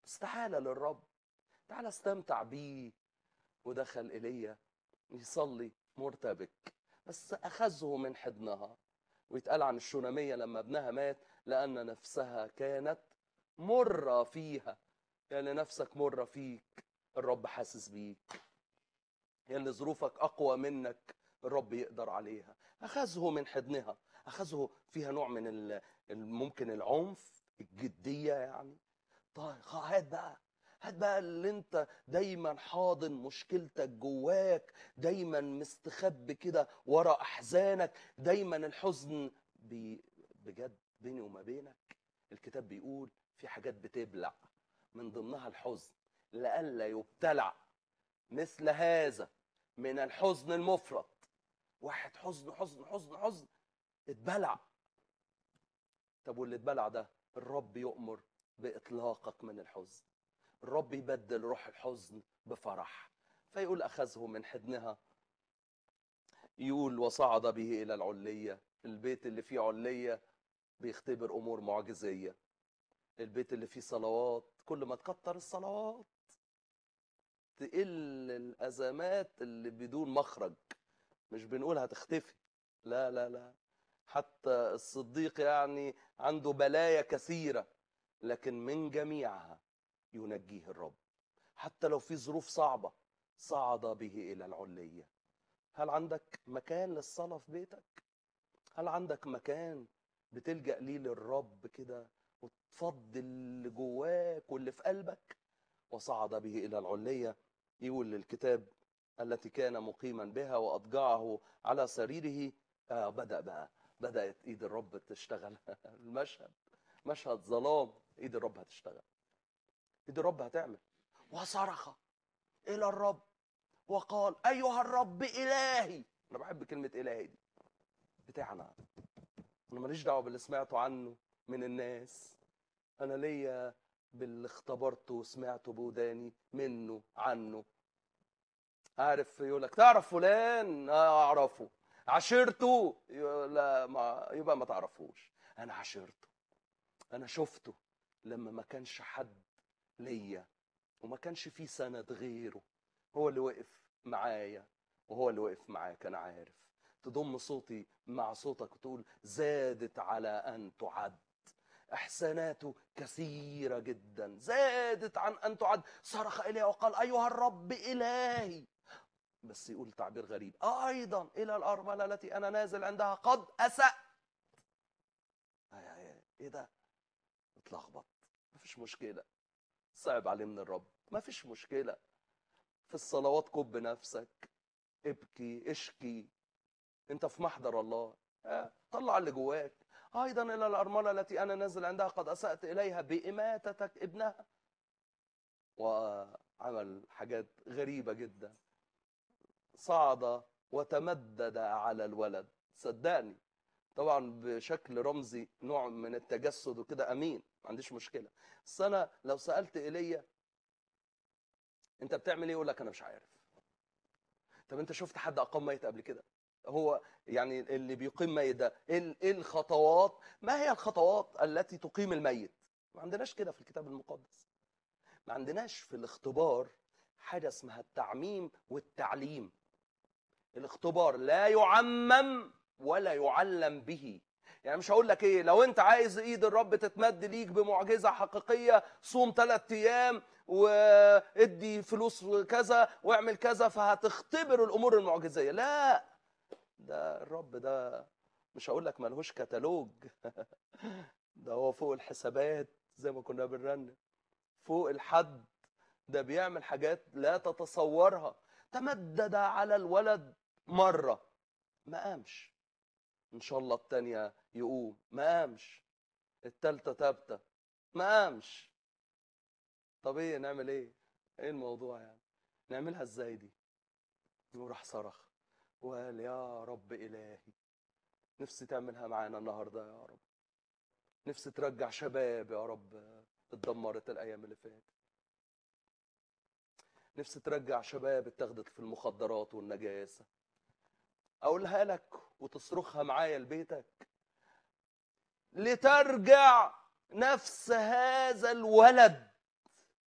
استحالة للرب تعال استمتع بيه ودخل ايليا يصلي مرتبك بس اخذه من حضنها ويتقال عن الشوناميه لما ابنها مات لان نفسها كانت مره فيها يعني نفسك مره فيك الرب حاسس بيك يعني ظروفك اقوى منك الرب يقدر عليها اخذه من حضنها اخذه فيها نوع من ال- ال- ممكن العنف الجديه يعني طيب خ- هات بقى هات بقى اللي انت دايما حاضن مشكلتك جواك دايما مستخبي كده ورا احزانك دايما الحزن بي بجد بيني وما بينك الكتاب بيقول في حاجات بتبلع من ضمنها الحزن لئلا يبتلع مثل هذا من الحزن المفرط واحد حزن حزن حزن حزن اتبلع طب واللي اتبلع ده الرب يؤمر باطلاقك من الحزن الرب يبدل روح الحزن بفرح فيقول اخذه من حضنها يقول وصعد به الى العليه البيت اللي فيه عليه بيختبر امور معجزيه البيت اللي فيه صلوات كل ما تكتر الصلوات تقل الازمات اللي بدون مخرج مش بنقول هتختفي لا لا لا حتى الصديق يعني عنده بلايا كثيره لكن من جميعها ينجيه الرب حتى لو في ظروف صعبه صعد به الى العليه هل عندك مكان للصلاه في بيتك هل عندك مكان بتلجأ ليه للرب كده وتفضي اللي جواك واللي في قلبك وصعد به إلى العلية يقول للكتاب التي كان مقيما بها وأضجعه على سريره آه بدأ بقى بدأت إيد الرب تشتغل المشهد مشهد ظلام إيد الرب هتشتغل إيد الرب هتعمل وصرخ إلى الرب وقال أيها الرب إلهي أنا بحب كلمة إلهي دي بتاعنا انا ماليش دعوه باللي سمعته عنه من الناس انا ليا باللي اختبرته وسمعته بوداني منه عنه عارف يقول لك تعرف فلان آه، اعرفه عشيرته يقول لا ما يبقى ما تعرفوش انا عشيرته انا شفته لما ما كانش حد ليا وما كانش في سند غيره هو اللي وقف معايا وهو اللي وقف معاك انا عارف تضم صوتي مع صوتك وتقول زادت على ان تعد احساناته كثيره جدا زادت عن ان تعد صرخ اليه وقال ايها الرب الهي بس يقول تعبير غريب ايضا الى الارمله التي انا نازل عندها قد اسات ايه ده اتلخبط مفيش مشكله صعب عليه من الرب مفيش مشكله في الصلوات كب نفسك ابكي اشكي انت في محضر الله آه، طلع اللي جواك ايضا الى الارمله التي انا نازل عندها قد اسات اليها باماتتك ابنها وعمل حاجات غريبه جدا صعد وتمدد على الولد صدقني طبعا بشكل رمزي نوع من التجسد وكده امين ما عنديش مشكله بس انا لو سالت ايليا انت بتعمل ايه يقول لك انا مش عارف طب انت شفت حد اقام ميت قبل كده هو يعني اللي بيقيم ميت ده ايه ال- إيه الخطوات ما هي الخطوات التي تقيم الميت ما عندناش كده في الكتاب المقدس ما عندناش في الاختبار حاجه اسمها التعميم والتعليم الاختبار لا يعمم ولا يعلم به يعني مش هقول لك ايه لو انت عايز ايد الرب تتمد ليك بمعجزه حقيقيه صوم ثلاث ايام وادي فلوس كذا واعمل كذا فهتختبر الامور المعجزيه لا ده الرب ده مش هقول لك ملهوش كتالوج ده هو فوق الحسابات زي ما كنا بنرنم فوق الحد ده بيعمل حاجات لا تتصورها تمدد على الولد مرة ما قامش إن شاء الله التانية يقوم ما قامش التالتة تابتة ما قامش طب ايه نعمل ايه ايه الموضوع يعني نعملها ازاي دي وراح صرخ وقال يا رب إلهي نفسي تعملها معانا النهاردة يا رب نفسي ترجع شباب يا رب اتدمرت الأيام اللي فاتت نفسي ترجع شباب اتاخدت في المخدرات والنجاسة أقولها لك وتصرخها معايا لبيتك لترجع نفس هذا الولد